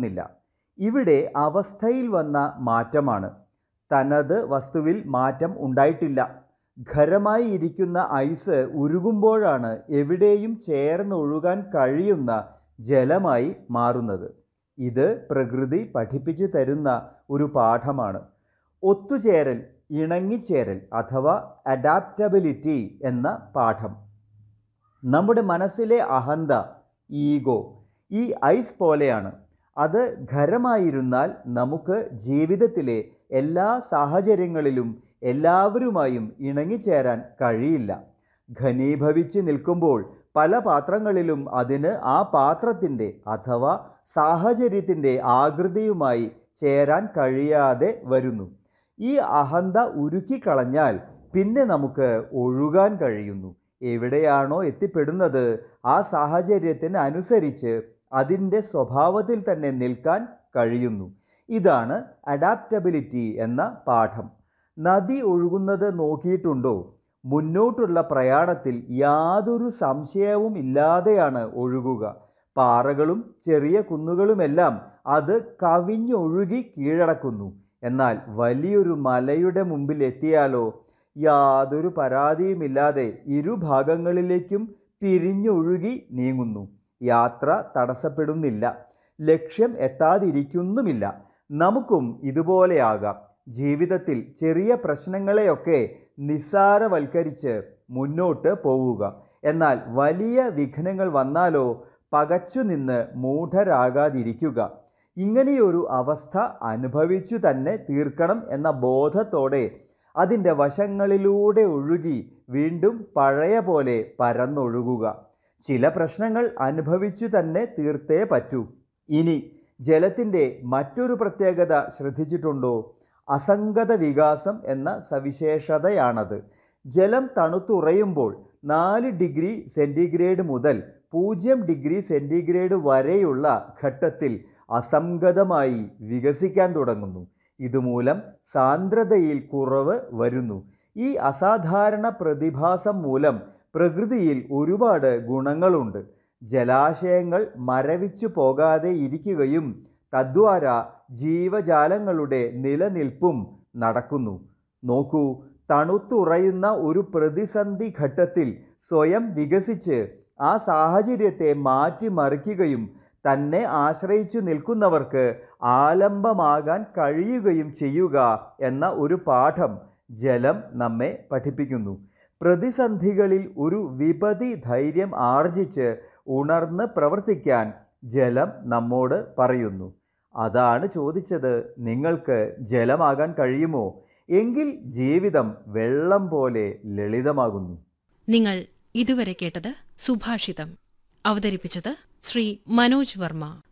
ആകുന്നില്ല ഇവിടെ അവസ്ഥയിൽ വന്ന മാറ്റമാണ് തനത് വസ്തുവിൽ മാറ്റം ഉണ്ടായിട്ടില്ല ഖരമായി ഇരിക്കുന്ന ഐസ് ഉരുകുമ്പോഴാണ് എവിടെയും ചേർന്നൊഴുകാൻ കഴിയുന്ന ജലമായി മാറുന്നത് ഇത് പ്രകൃതി പഠിപ്പിച്ചു തരുന്ന ഒരു പാഠമാണ് ഒത്തുചേരൽ ഇണങ്ങിച്ചേരൽ അഥവാ അഡാപ്റ്റബിലിറ്റി എന്ന പാഠം നമ്മുടെ മനസ്സിലെ അഹന്ത ഈഗോ ഈ ഐസ് പോലെയാണ് അത് ഖരമായിരുന്നാൽ നമുക്ക് ജീവിതത്തിലെ എല്ലാ സാഹചര്യങ്ങളിലും എല്ലാവരുമായും ഇണങ്ങിച്ചേരാൻ കഴിയില്ല ഘനീഭവിച്ച് നിൽക്കുമ്പോൾ പല പാത്രങ്ങളിലും അതിന് ആ പാത്രത്തിൻ്റെ അഥവാ സാഹചര്യത്തിൻ്റെ ആകൃതിയുമായി ചേരാൻ കഴിയാതെ വരുന്നു ഈ അഹന്ത ഉരുക്കിക്കളഞ്ഞാൽ പിന്നെ നമുക്ക് ഒഴുകാൻ കഴിയുന്നു എവിടെയാണോ എത്തിപ്പെടുന്നത് ആ സാഹചര്യത്തിന് അനുസരിച്ച് അതിൻ്റെ സ്വഭാവത്തിൽ തന്നെ നിൽക്കാൻ കഴിയുന്നു ഇതാണ് അഡാപ്റ്റബിലിറ്റി എന്ന പാഠം നദി ഒഴുകുന്നത് നോക്കിയിട്ടുണ്ടോ മുന്നോട്ടുള്ള പ്രയാണത്തിൽ യാതൊരു സംശയവും ഇല്ലാതെയാണ് ഒഴുകുക പാറകളും ചെറിയ കുന്നുകളുമെല്ലാം അത് കവിഞ്ഞൊഴുകി കീഴടക്കുന്നു എന്നാൽ വലിയൊരു മലയുടെ മുമ്പിൽ എത്തിയാലോ യാതൊരു പരാതിയുമില്ലാതെ ഇരുഭാഗങ്ങളിലേക്കും പിരിഞ്ഞൊഴുകി നീങ്ങുന്നു യാത്ര തടസ്സപ്പെടുന്നില്ല ലക്ഷ്യം എത്താതിരിക്കുന്നുമില്ല നമുക്കും ഇതുപോലെയാകാം ജീവിതത്തിൽ ചെറിയ പ്രശ്നങ്ങളെയൊക്കെ നിസ്സാരവൽക്കരിച്ച് മുന്നോട്ട് പോവുക എന്നാൽ വലിയ വിഘ്നങ്ങൾ വന്നാലോ പകച്ചു നിന്ന് മൂഢരാകാതിരിക്കുക ഇങ്ങനെയൊരു അവസ്ഥ അനുഭവിച്ചു തന്നെ തീർക്കണം എന്ന ബോധത്തോടെ അതിൻ്റെ വശങ്ങളിലൂടെ ഒഴുകി വീണ്ടും പഴയ പോലെ പരന്നൊഴുകുക ചില പ്രശ്നങ്ങൾ അനുഭവിച്ചു തന്നെ തീർത്തേ പറ്റൂ ഇനി ജലത്തിൻ്റെ മറ്റൊരു പ്രത്യേകത ശ്രദ്ധിച്ചിട്ടുണ്ടോ അസംഗത വികാസം എന്ന സവിശേഷതയാണത് ജലം തണുത്തുറയുമ്പോൾ നാല് ഡിഗ്രി സെൻറ്റിഗ്രേഡ് മുതൽ പൂജ്യം ഡിഗ്രി സെൻറ്റിഗ്രേഡ് വരെയുള്ള ഘട്ടത്തിൽ അസംഗതമായി വികസിക്കാൻ തുടങ്ങുന്നു ഇതുമൂലം സാന്ദ്രതയിൽ കുറവ് വരുന്നു ഈ അസാധാരണ പ്രതിഭാസം മൂലം പ്രകൃതിയിൽ ഒരുപാട് ഗുണങ്ങളുണ്ട് ജലാശയങ്ങൾ മരവിച്ചു പോകാതെ ഇരിക്കുകയും തദ്വാര ജീവജാലങ്ങളുടെ നിലനിൽപ്പും നടക്കുന്നു നോക്കൂ തണുത്തുറയുന്ന ഒരു പ്രതിസന്ധി ഘട്ടത്തിൽ സ്വയം വികസിച്ച് ആ സാഹചര്യത്തെ മാറ്റിമറിക്കുകയും തന്നെ ആശ്രയിച്ചു നിൽക്കുന്നവർക്ക് ആലംബമാകാൻ കഴിയുകയും ചെയ്യുക എന്ന ഒരു പാഠം ജലം നമ്മെ പഠിപ്പിക്കുന്നു പ്രതിസന്ധികളിൽ ഒരു വിപതി ധൈര്യം ആർജിച്ച് ഉണർന്ന് പ്രവർത്തിക്കാൻ ജലം നമ്മോട് പറയുന്നു അതാണ് ചോദിച്ചത് നിങ്ങൾക്ക് ജലമാകാൻ കഴിയുമോ എങ്കിൽ ജീവിതം വെള്ളം പോലെ ലളിതമാകുന്നു നിങ്ങൾ ഇതുവരെ കേട്ടത് സുഭാഷിതം അവതരിപ്പിച്ചത് ശ്രീ മനോജ് വർമ്മ